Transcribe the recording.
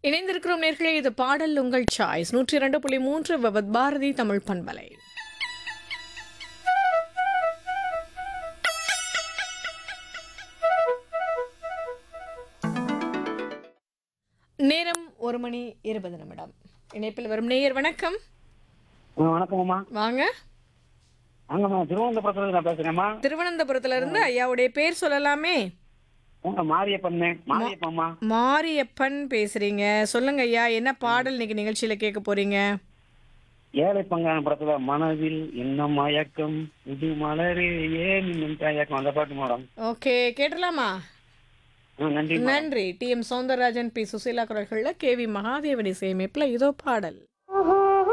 இணைந்திருக்கிறோம் நேர்களே இது பாடல் உங்கள் சாய்ஸ் நூற்றி இரண்டு புள்ளி மூன்று விபத் பாரதி தமிழ் பண்பலை நேரம் ஒரு மணி இருபது நிமிடம் இணைப்பில் வரும் நேயர் வணக்கம் ஆ, வணக்கம்மா வாங்க அங்கம்மா திருவனந்தபுரத்துல இருந்து நான் பேசுறேம்மா திருவனந்தபுரத்துல இருந்து ஐயாவுடைய பேர் சொல்லலாமே உங்க மாரியப்பண்ணு மாரியப்பம்மா மாரியப்பன் பேசுறீங்க சொல்லுங்க ஐயா என்ன பாடல் இன்னைக்கு நிகழ்ச்சியில கேட்க போறீங்க ஏழை பங்கான படத்துல மனதில் என்ன மயக்கம் இது மலரே ஏன் இன்னும் தயக்கம் அந்த பாட்டு மேடம் ஓகே கேட்டலாமா ஆ, நன்றி நன்றி T M Soundararajan P Susheela குரல்களில் கே வி மகாதேவன் இசையமைப்பில் இதோ பாடல்